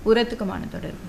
உரத்துக்குமான தொடர்பு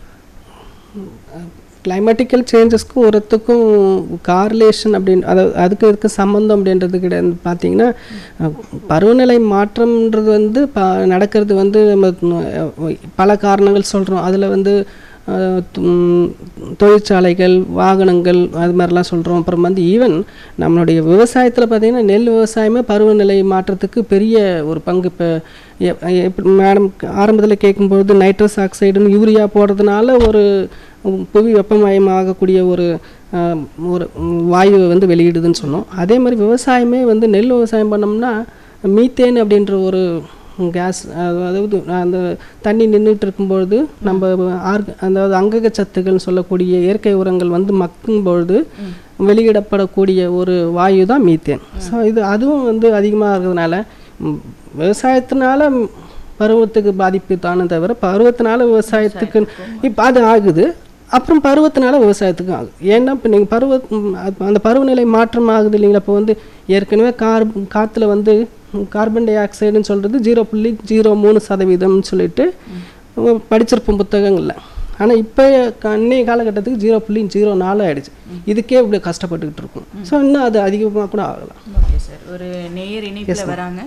climatical சேஞ்சஸ்க்கும் உரத்துக்கும் correlation அப்படின்னு அதாவது அதுக்கு இதுக்கு சம்மந்தம் அப்படின்றது கிடையாது பார்த்தீங்கன்னா அஹ், பருவநிலை மாற்றம்ன்றது வந்து ப நடக்கிறது வந்து நம்ம அஹ், பல காரணங்கள் சொல்கிறோம் அதில் வந்து அஹ், தும், தொழிற்சாலைகள் வாகனங்கள் அது மாதிரிலாம் சொல்கிறோம் அப்புறம் வந்து ஈவன் நம்மளுடைய விவசாயத்தில் பார்த்தீங்கன்னா நெல் விவசாயமே பருவநிலை மாற்றத்துக்கு பெரிய ஒரு பங்கு இப்போ எப்படி மேடம் ஆரம்பத்தில் கேட்கும்பொழுது நைட்ரஸ் ஆக்சைடுன்னு யூரியா போடுறதுனால ஒரு புவி வெப்பமயமாகக்கூடிய ஒரு ஆஹ், ஒரு ம், வாயுவை வந்து வெளியிடுதுன்னு சொன்னோம் அதே மாதிரி விவசாயமே வந்து நெல் விவசாயம் பண்ணோம்னா மீத்தேன் அப்படின்ற ஒரு கேஸ் அதாவது அந்த தண்ணி நின்றுட்டு இருக்கும்பொழுது நம்ம ஆர்க அதாவது அங்கக சத்துக்கள்னு சொல்லக்கூடிய இயற்கை உரங்கள் வந்து மக்கும் பொழுது வெளியிடப்படக்கூடிய ஒரு வாயு தான் மீத்தேன் ஸோ இது அதுவும் வந்து அதிகமாக இருக்கிறதுனால ம், விவசாயத்தினால ம், பருவத்துக்கு பாதிப்பு தானே தவிர பருவத்தினால விவசாயத்துக்கு இப்போ அது ஆகுது அப்புறம் பருவத்தினால விவசாயத்துக்கும் ஆகுது ஏன்னா இப்போ நீங்கள் பருவ ம், அது- அந்த பருவநிலை மாற்றம் ஆகுது இல்லைங்களா இப்போ வந்து ஏற்கனவே கார் காற்றுல வந்து கார்பன் டை ஆக்சைடுன்னு சொல்கிறது ஜீரோ புள்ளி ஜீரோ மூணு சதவீதம்னு சொல்லிட்டு உம், படிச்சிருப்போம் புத்தகங்களில் ஆனால் இப்போ அன்னைய காலகட்டத்துக்கு ஜீரோ புள்ளி ஜீரோ நாலு ஆயிடுச்சு இதுக்கே இப்படி கஷ்டப்பட்டுக்கிட்டு இருக்கும் ஸோ இன்னும் அது அதிகமாக கூட ஆகலாம் ஓகே சார் ஒரு நேயர் இணைப்புல வராங்க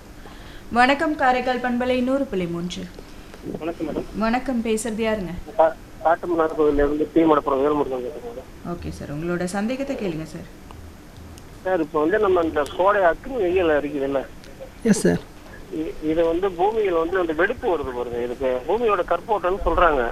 வணக்கம் காரைக்கால் பண்பலை நூறு புள்ளி மூன்று வணக்கம் மேடம் வணக்கம் பேசுறது யாருங்க கா- காட்டுமன்னார் கோவில்ல இருந்து டீ மடப்புறம் வேல்முருகன் பேசுறேன் ஓகே சார் உங்களோட சந்தேகத்தை கேளுங்க சார் சார் இப்போ வந்து நம்ம இந்த கோடை அக்னி வெயில் இருக்குது இல்ல எஸ் சார் இ- இது வந்து பூமியில வந்து அந்த வெடிப்பு வருது பாருங்க இதுக்கு பூமியோட கற்போட்டம்னு சொல்றாங்க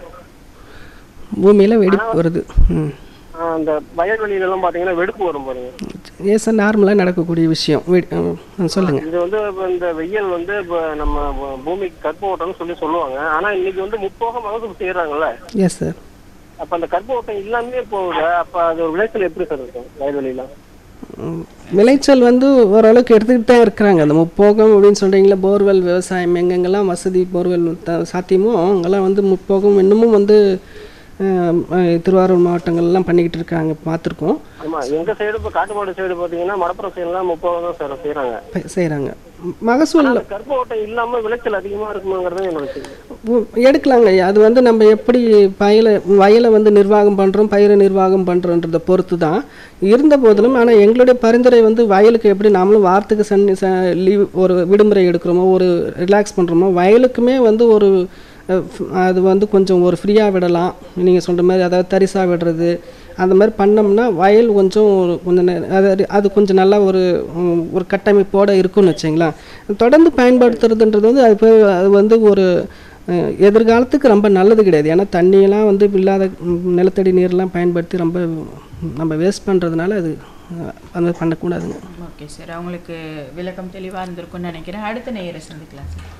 பூமியில் வெடிப்பு வருது ம் ஆஹ் அந்த வயல்வெளியில எல்லாம் பாத்தீங்கன்னா வெடிப்பு வரும் பாருங்க ஏன் சார் நார்மலாக நடக்கக்கூடிய விஷயம் வெடி- ம், சொல்லுங்க இது வந்து இப்ப இந்த வெயில் வந்து இப்ப நம்ம பூ- பூமிக்கு கற்போட்டம்னு சொல்லி சொல்லுவாங்க ஆனா இன்னைக்கு வந்து முப்போக மகசூல் செய்யறாங்கல்ல எஸ் சார் அப்ப அந்த கற்போட்டம் இல்லாமே போகுது அப்ப அது ஒரு விளைச்சல் எப்படி சார் இருக்கும் வயல்வெளியில ம், விளைச்சல் வந்து ஓரளவுக்கு எடுத்துக்கிட்டு தான் இருக்கிறாங்க அந்த முப்போகம் அப்படின்னு சொல்கிறீங்களா போர்வெல் விவசாயம் எங்கெங்கெல்லாம் வசதி போர்வெல் த- சாத்தியமோ அங்கெல்லாம் வந்து முப்போகம் இன்னமும் வந்து அஹ், அஹ், திருவாரூர் மாவட்டங்கள்லாம் பண்ணிக்கிட்டு இருக்காங்க பார்த்துருக்கோம் ஆமா எங்க சைடு இப்ப காட்டுப்பாடு சைடு பாத்தீங்கன்னா மடப்புறம் சைடு எல்லாம் முப்போகம் தான் சார் செய்யறாங்க செய்கிறாங்க மகசூல் அந்த கர்ப்ப ஓட்டம் இல்லாம விளைச்சல் அதிகமா இருக்குமாங்கிறது என்னோட கேள்வி. உ- எடுக்கலாங்க ஐயா அது வந்து நம்ம எப்படி பயில வயலை வந்து நிர்வாகம் பண்ணுறோம் பயிரை நிர்வாகம் பண்ணுறோன்றதை பொறுத்து தான் இருந்த போதிலும் ஆனால் எங்களுடைய பரிந்துரை வந்து வயலுக்கு எப்படி நாமளும் வாரத்துக்கு சன் ச லீவ் ஒரு விடுமுறை எடுக்கிறோமோ ஒரு ரிலாக்ஸ் பண்ணுறோமோ வயலுக்குமே வந்து ஒரு அஹ், ஃப்- அது வந்து கொஞ்சம் ஒரு ஃப்ரீயாக விடலாம் நீங்கள் சொல்கிற மாதிரி அதாவது தரிசாக விடுறது அந்த மாதிரி பண்ணோம்னா வயல் கொஞ்சம் ஒரு கொஞ்சம் நே- அதாவது அது கொஞ்சம் நல்லா ஒரு ம், ஒரு கட்டமைப்போடு இருக்கும்னு வச்சுங்களேன் தொடர்ந்து பயன்படுத்துறதுன்றது வந்து அது போய் அது வந்து ஒரு அஹ், எதிர்காலத்துக்கு ரொம்ப நல்லது கிடையாது ஏன்னா தண்ணியெல்லாம் வந்து இல்லாத ம், நிலத்தடி நீர்லாம் பயன்படுத்தி ரொம்ப நம்ம வேஸ்ட் பண்ணுறதுனால அது அஹ், அந்த மாதிரி பண்ணக்கூடாதுங்க ஓகே சார் அவங்களுக்கு விளக்கம் தெளிவா இருந்திருக்கும்னு நினைக்கிறேன் அடுத்த நேயரை சந்திக்கலாம் சார்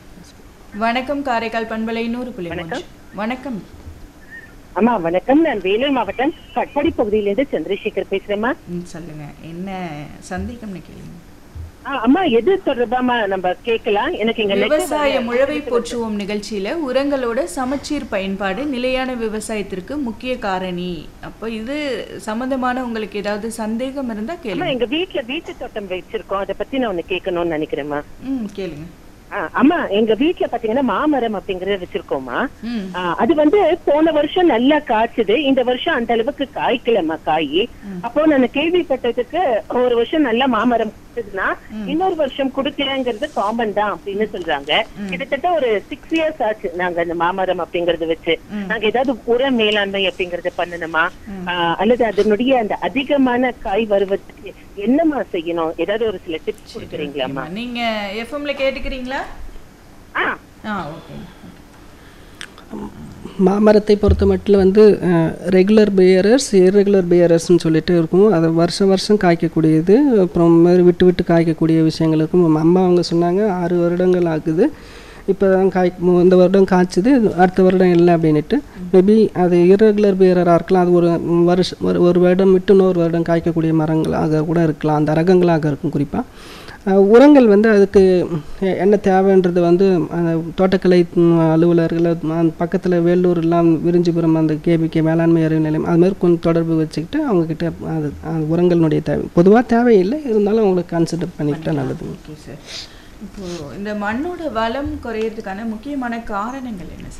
வணக்கம் காரைக்கால் பண்பலை நூறு புள்ளி மூன்று வணக்கம் அம்மா வணக்கம் நான் வேலூர் மாவட்டம் கட்பாடி பகுதியிலிருந்து சந்திரசேகர் பேசுறேம்மா ம், சொல்லுங்க என்ன சந்தேகம்னு கேளுங்க ஆ, அம்மா எது தொடர்பாமா நம்ம கேட்கலாம் எனக்கு இங்க net விவசாய முழவை போற்றுவோம் நிகழ்ச்சியில உரங்களோட சமச்சீர் பயன்பாடு நிலையான விவசாயத்திற்கு முக்கிய காரணி அப்போ இது சம்பந்தமான உங்களுக்கு ஏதாவது சந்தேகம் இருந்தா அம்மா கேளுங்க எங்க வீட்ல வீட்டு தோட்டம் வச்சிருக்கோம் அதை பத்தி நான் ஒண்ணு கேட்கணும்னு நினைக்கிறேம்மா ம் கேளுங்க ஆ, அம்மா எங்க வீட்ல பாத்தீங்கன்னா மாமரம் அப்படிங்கறத வச்சிருக்கோம்மா ம் ஆ, அது வந்து போன வருஷம் நல்லா காய்ச்சது இந்த வருஷம் அந்த அளவுக்கு காய்க்கலம்மா காய் அப்போ நான் கேள்விப்பட்டதுக்கு ஒரு வருஷம் நல்லா மாமரம் கொடுத்ததுன்னா இன்னொரு வருஷம் கொடுக்கலங்கிறது காமன் தான் அப்படின்னு சொல்றாங்க கிட்டத்தட்ட ஒரு சிக்ஸ் இயர்ஸ் ஆச்சு நாங்க அந்த மாமரம் அப்படிங்கறத வச்சு நாங்க ஏதாவது உர மேலாண்மை அப்படிங்கறத பண்ணணுமா ஆ, அல்லது அதனுடைய அந்த அதிகமான காய் வருவதற்கு என்னமா செய்யணும் ஏதாவது ஒரு சில டிப்ஸ் கொடுக்குறீங்களாம்மா நீங்க எஃப்எம்ல கேட்டுக்கிறீங்களா ஆ ஆ ஓகே மாமரத்தை பொறுத்த மட்டும் வந்து ரெகுலர் பியரர்ஸ் இர்ரெகுலர் பியரர்ஸ்னு சொல்லிட்டு இருக்கும் அது வருஷம் வருஷம் காய்க்கக்கூடியது அப்புறம் மாதிரி விட்டு விட்டு காய்க்கக்கூடிய விஷயங்களுக்கும் அம்மா அவங்க சொன்னாங்க ஆறு வருடங்கள் ஆகுது இப்போ தான் காய் மு- இந்த வருடம் காய்ச்சுது அடுத்த வருடம் இல்லை அப்படின்ட்டு மேபி அது இர்ரெகுலர் பியராக இருக்கலாம் அது ஒரு வருஷம் ஒரு ஒரு வருடம் விட்டு இன்னொரு வருடம் காய்க்கக்கூடிய மரங்களாக கூட இருக்கலாம் அந்த ரகங்களாக இருக்கும் குறிப்பாக அஹ் உரங்கள் வந்து அதுக்கு எ- என்ன தேவைன்றது வந்து அந்த தோட்டக்கலை ம், அலுவலர்கள் அந்த பக்கத்தில் வேலூர்லாம் விரிஞ்சிபுரம் அந்த கேபிகே வேளாண்மை அறிவு நிலையம் அது மாதிரி கொஞ்சம் தொடர்பு வச்சுக்கிட்டு அவங்கக்கிட்ட அது அந்த உரங்களினுடைய தேவை பொதுவாக தேவையில்லை இருந்தாலும் அவங்களுக்கு கன்சிடர் பண்ணிக்கிட்டா நல்லது ஓகே சார் இப்போ இந்த மண்ணோட வளம் குறையறதுக்கான முக்கியமான காரணங்கள் என்ன சார்